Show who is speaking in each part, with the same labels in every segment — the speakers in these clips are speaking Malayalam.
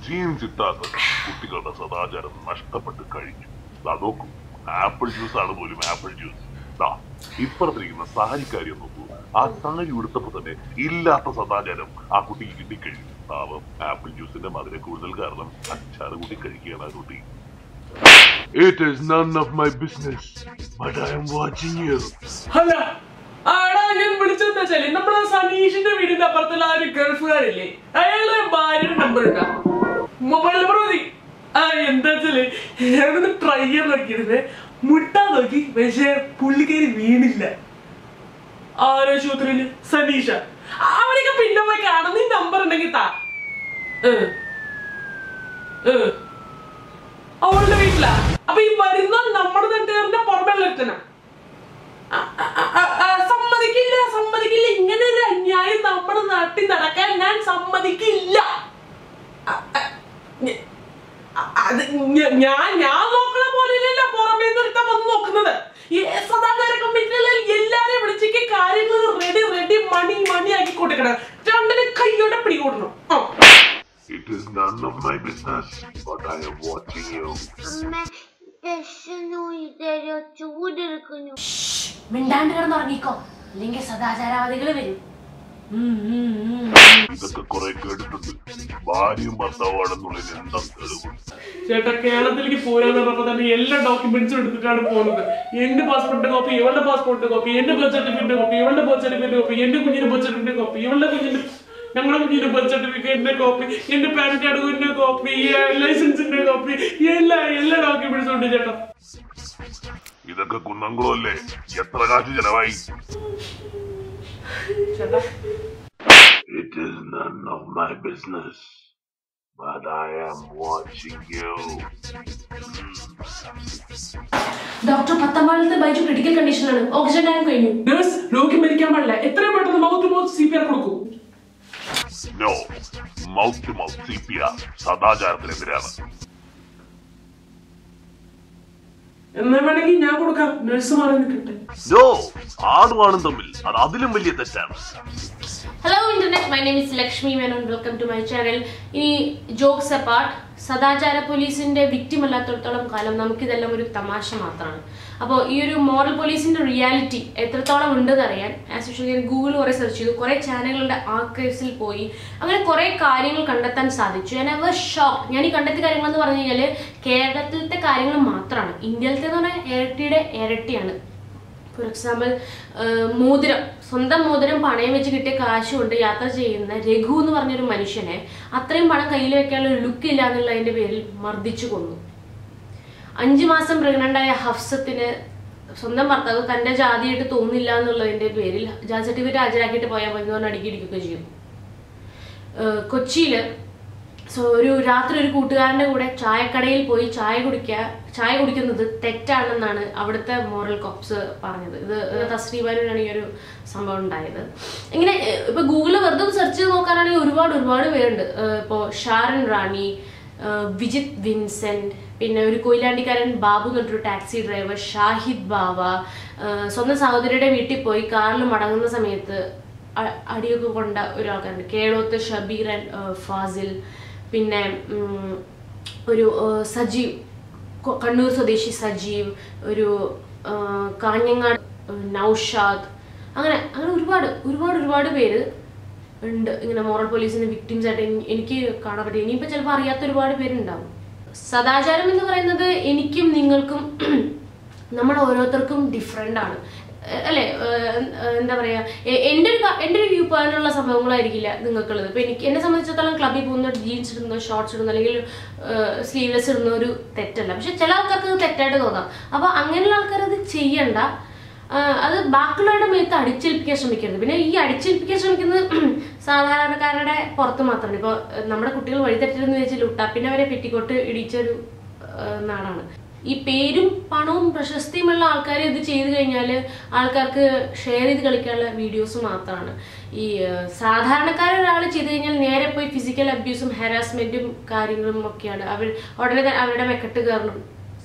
Speaker 1: ജീൻസ് ഇട്ടാത്ത കുട്ടികളുടെ സദാചാരം നഷ്ടപ്പെട്ട് കഴിഞ്ഞു ദാ നോക്കൂ ആപ്പിൾ ജ്യൂസ് ആണ് പോലും ആപ്പിൾ ജ്യൂസ് ദാ ഇപ്പുറത്തിരിക്കുന്ന സാരിക്കാരി നോക്കൂ ആ സാരി ഉടുത്തപ്പോ തന്നെ ഇല്ലാത്ത സദാചാരം ആ കുട്ടിക്ക് കിട്ടിക്കഴിഞ്ഞു പാവം ആപ്പിൾ ജ്യൂസിന്റെ മധുര കൂടുതൽ കാരണം അച്ചാറ് കൂട്ടി കഴിക്കുകയാണ് ആ കുട്ടി It is none of my business, but I am watching you.
Speaker 2: അല്ല ആടാ ഞാൻ വിളിച്ചെന്താ വെച്ചാല് നമ്മളെ സനീഷിന്റെ വീടിന്റെ അപ്പുറത്തുള്ള ആ ഒരു ഗൾഫുകാരില്ലേ അയാളെ ഭാര്യയുടെ നമ്പർ ഉണ്ടാ മൊബൈൽ നമ്പർ മതി ആ എന്താ വെച്ചാല് ഞാനൊന്ന് ട്രൈ ചെയ്യാൻ നോക്കിയിരുന്നേ മുട്ടാൻ നോക്കി പക്ഷെ പുള്ളിക്കാരി വീണില്ല ആരോശുപത്രിയില് സനീഷ അവിടെയൊക്കെ പിന്നെ പോയി കാണാം നീ നമ്പർ ഉണ്ടെങ്കിൽ താ ഏ. ഏ. അവളുടെ വീട്ടിലാ അപ്പൊ ഈ വരുന്ന നമ്മുടെ നെട്ടുകാരന്റെ പുറമെ എത്തന സമ്മതിക്കില്ല സമ്മതിക്കില്ല ഇങ്ങനെ ഒരു അന്യായം നമ്മുടെ നാട്ടിൽ നടക്കാൻ ഞാൻ സമ്മതിക്കില്ല അ, അ, ഞ- അ- അത് ഞ- ഞാൻ ഞാൻ നോക്കണ പോലെയല്ല പുറമേ നിർത്താൻ വന്ന് നോക്കുന്നത് ഈ സദാചാര കമ്മിറ്റികളിൽ എല്ലാരെയും വിളിച്ചേക്ക് കാര്യങ്ങൾ റെഡി റെഡി മണി മണി ആക്കി കൊടുക്കണം രണ്ടിന് കൈയോടെ പിടികൂടണം ആ
Speaker 1: It is none of my business, but I am watching you.
Speaker 3: അമ്മ രസനോ ഇതരോ ചൂടെടുക്കുന്നു
Speaker 4: മിണ്ടാണ്ട് കിടന്നുറങ്ങിക്കോ അല്ലെങ്കിൽ സദാചാരവാദികൾ വരും ഉം, ഉം, ഉം.
Speaker 1: ഇതൊക്കെ കുറെ കേട്ടിട്ടുണ്ട് ഭാര്യയും ഭർത്താവാണെന്നുള്ളതിന് എന്താ തെളിവ്
Speaker 2: ചേട്ടാ കേരളത്തിലേക്ക് പോരാന്ന് പറഞ്ഞപ്പോ തന്നെ എല്ലാ ഡോക്യുമെന്റ്സും എടുത്തിട്ടാണ് പോകുന്നത് എന്റെ പാസ്പോർട്ട് കോപ്പി ഇവളുടെ പാസ്പോർട്ട് കോപ്പി എന്റെ ബർത്ത് സർട്ടിഫിക്കറ്റ് കോപ്പി ഇവളുടെ ബർത്ത് സർട്ടിഫിക്കറ്റ് കോപ്പി എന്റെ കുഞ്ഞിന്റെ ബർത്ത് സർട്ടിഫിക്കറ്റ് കോപ്പി ഇവളുടെ കുഞ്ഞിന്റെ ഞങ്ങളുടെ കുഞ്ഞിന്റെ ബർത്ത് സർട്ടിഫിക്കറ്റിന്റെ കോപ്പി എന്റെ പാൻ കാർഡിന്റെ കോപ്പി ലൈസൻസിന്റെ കോപ്പി എല്ലാ എല്ലാ ഡോക്യുമെന്റ്സും ഉണ്ട് ചേട്ടാ
Speaker 1: ഇതൊക്കെ കുന്നംകുളമല്ലേ എത്ര കാശ് ചെലവായി
Speaker 2: ചേട്ടാ
Speaker 1: It is none of my business, but I am watching you.
Speaker 4: Doctor പത്താമ്പാളത്തെ ബൈജു ക്രിട്ടിക്കൽ കണ്ടീഷനാണ് ഓക്സിജൻ ടാങ്ക് കഴിഞ്ഞു
Speaker 2: നേഴ്സ് രോഗി മരിക്കാൻ പാടില്ല എത്രയും പെട്ടെന്ന് mouth mouth C P R കൊടുക്കൂ
Speaker 1: No, mouth to mouth CPR സദാചാരത്തിനെതിരാണ്
Speaker 2: എന്നാ വേണമെങ്കിൽ ഞാൻ കൊടുക്കാം നഴ്സ് മാറി നിൽക്കട്ടെ
Speaker 1: നോ ആണും ആണും തമ്മിൽ അത് അതിലും വലിയ തെറ്റാണ്
Speaker 4: hello internet my name is Lakshmi Menon welcome to my channel ഇനി ജോക്സ് അപ്പാർട്ട് സദാചാര പോലീസിന്റെ വിക്ടിം അല്ലാത്തടത്തോളം കാലം നമുക്കിതെല്ലാം ഒരു തമാശ മാത്രമാണ് അപ്പോൾ ഈ ഒരു മോറൽ പോലീസിന്റെ റിയാലിറ്റി എത്രത്തോളം ഉണ്ടെന്ന് അറിയാൻ ആസ് യൂഷ്വൽ ഞാൻ ഗൂഗിൾ കുറെ സെർച്ച് ചെയ്തു കുറെ ചാനലുകളുടെ ആർക്കൈവ്സിൽ പോയി അങ്ങനെ കുറെ കാര്യങ്ങൾ കണ്ടെത്താൻ സാധിച്ചു ഞാൻ അവർ ഷോക്ക് ഞാൻ ഈ കണ്ടെത്തിയ കാര്യങ്ങൾ എന്ന് പറഞ്ഞു കഴിഞ്ഞാൽ കേരളത്തിലത്തെ കാര്യങ്ങൾ മാത്രമാണ് ഇന്ത്യയിലത്തെ എന്ന് പറഞ്ഞാൽ ഇരട്ടിയുടെ ഇരട്ടിയാണ് ഫോർ എക്സാമ്പിൾ മോതിരം സ്വന്തം മോതിരം പണയം വെച്ച് കിട്ടിയ കാശ് കൊണ്ട് യാത്ര ചെയ്യുന്ന രഘു എന്ന് പറഞ്ഞൊരു മനുഷ്യനെ അത്രയും പണം കയ്യിൽ വെക്കാനുള്ള ഒരു ലുക്ക് ഇല്ല എന്നുള്ളതിന്റെ പേരിൽ മർദ്ദിച്ചു കൊന്നു അഞ്ചു മാസം പ്രഗ്നൻ്റായ ഹഫ്സത്തിന് സ്വന്തം ഭർത്താവ് തന്റെ ജാതിയായിട്ട് തോന്നില്ല എന്നുള്ളതിന്റെ പേരിൽ ജാതി സർട്ടിഫിക്കറ്റ് ഹാജരാക്കിയിട്ട് പോയാൽ മതി എന്ന് പറഞ്ഞ് അടുക്കിയിരിക്കുകയൊക്കെ ചെയ്തു ഏഹ് കൊച്ചിയില് സോ ഒരു രാത്രി ഒരു കൂട്ടുകാരന്റെ കൂടെ ചായക്കടയിൽ പോയി ചായ കുടിക്കുക ചായ കുടിക്കുന്നത് തെറ്റാണെന്നാണ് അവിടുത്തെ മോറൽ കോപ്സ് പറഞ്ഞത് ഇത് തസ്രീബാനിലാണ് ഈ ഒരു സംഭവം ഉണ്ടായത് ഇങ്ങനെ ഏഹ്, ഇപ്പൊ ഗൂഗിളിൽ വെറുതെ സെർച്ച് ചെയ്ത് നോക്കാനാണെങ്കിൽ ഒരുപാട് ഒരുപാട് പേരുണ്ട് ഏഹ്, ഇപ്പോ ഷാരൻ റാണി ഏഹ്, വിജിത് വിൻസെന്റ് പിന്നെ ഒരു കൊയിലാണ്ടിക്കാരൻ ബാബു എന്ന് പറഞ്ഞൊരു ടാക്സി ഡ്രൈവർ ഷാഹിദ് ബാവ ഏഹ്, സ്വന്തം സഹോദരിയുടെ വീട്ടിൽ പോയി കാറിൽ മടങ്ങുന്ന സമയത്ത് അ- അടിയൊക്കെ കൊണ്ട ഒരാൾക്കാരുണ്ട് കേളോത്ത് ഷബീർ ആൻഡ് ഏഹ്, ഫാസിൽ പിന്നെ ഉം, ഒരു ഏഹ്, സജീവ് കൊ- കണ്ണൂർ സ്വദേശി സജീവ് ഒരു ഏഹ്, കാഞ്ഞങ്ങാട് ഏഹ്, നൗഷാദ് അങ്ങനെ അങ്ങനെ ഒരുപാട് ഒരുപാട് ഒരുപാട് പേര് ഉണ്ട് ഇങ്ങനെ മോറൽ പോലീസിന്റെ വിക്ടിംസ് ആയിട്ട് എനി- എനിക്ക് കാണാൻ പറ്റും ഇനിയിപ്പോൾ ചിലപ്പോൾ അറിയാത്ത ഒരുപാട് പേരുണ്ടാവും സദാചാരം എന്ന് പറയുന്നത് എനിക്കും നിങ്ങൾക്കും നമ്മൾ ഓരോരുത്തർക്കും ഡിഫറെൻ്റ് ആണ് ഏഹ് അല്ലേ ഏഹ് എന്താ പറയാ എ- എൻ്റെ ഒരു ക- എൻ്റെ ഒരു വ്യൂ പോകാനുള്ള സംഭവങ്ങളായിരിക്കില്ല നിങ്ങൾക്കുള്ളത് ഇപ്പൊ എനിക്ക് എന്നെ സംബന്ധിച്ചിടത്തോളം ക്ലബ്ബിൽ പോകുന്ന ജീൻസ് ഇടുന്ന ഷോർട്സ് ഇടുന്ന അല്ലെങ്കിൽ സ്ലീവ്ലെസ് ഇടുന്ന ഒരു തെറ്റല്ല പക്ഷെ ചില ആൾക്കാർക്ക് അത് തെറ്റായിട്ട് തോന്നാം അപ്പൊ അങ്ങനെയുള്ള ആൾക്കാർ അത് ചെയ്യണ്ട ആഹ് അത് ബാക്കിയുള്ളവരുടെ മേത്ത് അടിച്ചേൽപ്പിക്കാൻ ശ്രമിക്കരുത് പിന്നെ ഈ അടിച്ചേൽപ്പിക്കാൻ ശ്രമിക്കുന്നത് സാധാരണക്കാരുടെ പുറത്ത് മാത്രമാണ് ഇപ്പോൾ നമ്മുടെ കുട്ടികൾ വഴിതെറ്റരുന്ന് വെച്ചാൽ ലുട്ടാപ്പിനെ വരെ പെറ്റിക്കോട്ട് ഇടിച്ചൊരു ആഹ് നാടാണ് ഈ പേരും പണവും പ്രശസ്തിയുമുള്ള ആൾക്കാർ ഇത് ചെയ്തു കഴിഞ്ഞാൽ ആൾക്കാർക്ക് ഷെയർ ചെയ്ത് കളിക്കാനുള്ള വീഡിയോസ് മാത്രമാണ് ഈ ആഹ് സാധാരണക്കാർ ഒരാൾ ചെയ്തു കഴിഞ്ഞാൽ നേരെ പോയി ഫിസിക്കൽ അബ്യൂസും ഹരാസ്മെന്റും കാര്യങ്ങളും ഒക്കെയാണ് അവർ ഉടനെ തന്നെ അവരുടെ മെക്കെട്ട് കയറണം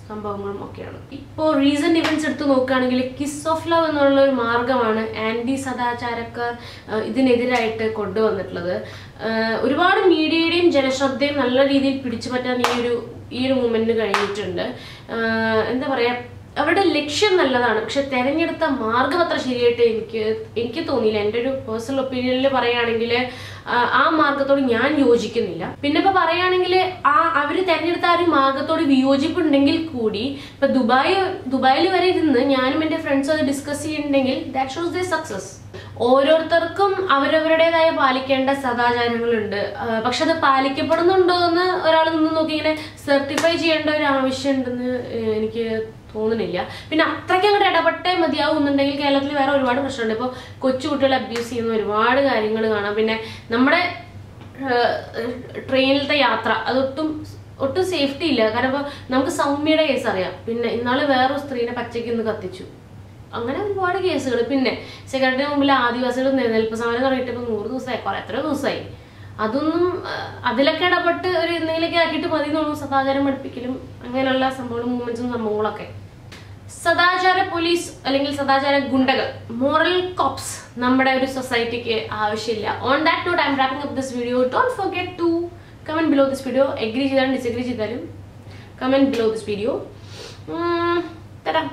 Speaker 4: സംഭവങ്ങളും ഒക്കെയാണ് ഇപ്പോൾ റീസെന്റ് ഇവന്റ്സ് എടുത്ത് നോക്കുകയാണെങ്കിൽ കിസ് ഓഫ് ലവ് എന്നുള്ള ഒരു മാർഗമാണ് ആന്റി സദാചാരക്കാർ ആ, ഇതിനെതിരായിട്ട് കൊണ്ടുവന്നിട്ടുള്ളത് ആ, ഒരുപാട് മീഡിയയുടെയും ജനശ്രദ്ധയും നല്ല രീതിയിൽ പിടിച്ചു പറ്റാൻ ഈ ഒരു ഈ ഒരു മൂമെന്റിന് കഴിഞ്ഞിട്ടുണ്ട് ആ, എന്താ പറയാ അവരുടെ ലക്ഷ്യം നല്ലതാണ് പക്ഷെ തെരഞ്ഞെടുത്ത മാർഗം അത്ര ശരിയായിട്ട് എനിക്ക് എനിക്ക് തോന്നിയില്ല എൻ്റെ ഒരു പേഴ്സണൽ ഒപ്പീനിയനിൽ പറയുകയാണെങ്കിൽ ആ മാർഗത്തോട് ഞാൻ യോജിക്കുന്നില്ല പിന്നെ ഇപ്പൊ പറയുകയാണെങ്കിൽ ആ അവർ തെരഞ്ഞെടുത്ത ആ ഒരു മാർഗത്തോട് വിയോജിപ്പുണ്ടെങ്കിൽ കൂടി ഇപ്പൊ ദുബായ് ദുബായിൽ വരെ ഇരുന്ന് ഞാനും എൻ്റെ ഫ്രണ്ട്സും അത് ഡിസ്കസ് ചെയ്യുന്നുണ്ടെങ്കിൽ ദാറ്റ് ഷോസ് ദ സക്സസ് ഓരോരുത്തർക്കും അവരവരുടേതായ പാലിക്കേണ്ട സദാചാരങ്ങളുണ്ട് ആ, പക്ഷെ അത് പാലിക്കപ്പെടുന്നുണ്ടോ എന്ന് ഒരാൾ നിന്ന് നോക്കി ഇങ്ങനെ സർട്ടിഫൈ ചെയ്യേണ്ട ഒരു ആവശ്യമുണ്ടെന്ന് ഏഹ്, എനിക്ക് തോന്നുന്നില്ല പിന്നെ അത്രയ്ക്ക് അങ്ങോട്ട് ഇടപെട്ടേ മതിയാവുന്നുണ്ടെങ്കിൽ കേരളത്തിൽ വേറെ ഒരുപാട് പ്രശ്നമുണ്ട് ഇപ്പോൾ കൊച്ചുകുട്ടികളെ അബ്യൂസ് ചെയ്യുന്ന ഒരുപാട് കാര്യങ്ങൾ കാണാം പിന്നെ നമ്മുടെ ട്രെയിനിലത്തെ യാത്ര അതൊട്ടും ഒട്ടും സേഫ്റ്റി ഇല്ല കാരണം ഇപ്പോൾ നമുക്ക് സൗമ്യയുടെ കേസ് അറിയാം പിന്നെ ഇന്നാള് വേറൊരു സ്ത്രീനെ പച്ചയ്ക്ക് ഇന്ന് കത്തിച്ചു അങ്ങനെ ഒരുപാട് കേസുകൾ പിന്നെ സെക്രട്ടറി മുമ്പിൽ ആദിവാസികൾ നിലനിൽപ്പ് സമരം തുടങ്ങിയിട്ട് ഇപ്പൊ നൂറ് ദിവസമായി കുറെ എത്ര ദിവസമായി അതൊന്നും ആ, അതിലൊക്കെ ഇടപെട്ട് ഒരു എന്തെങ്കിലുമൊക്കെ ആക്കിയിട്ട് മതി എന്നുള്ളൂ സദാചാരം പഠിപ്പിക്കലും അങ്ങനെയുള്ള സംഭവങ്ങളും മൂവ്മെന്റ്സും സംഭവങ്ങളൊക്കെ സദാചാര പോലീസ് അല്ലെങ്കിൽ സദാചാര ഗുണ്ടകൾ മോറൽ കോപ്സ് നമ്മുടെ ഒരു സൊസൈറ്റിക്ക് ആവശ്യമില്ല on that note I'm wrapping up this video don't forget to comment below this video agree ചെയ്താലും ഡിസഗ്രി ചെയ്താലും കമന്റ് ബിലോ ദിസ് വീഡിയോ തരാം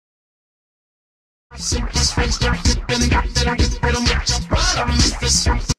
Speaker 5: Super straight, start to feeling, got that I get better, but I'm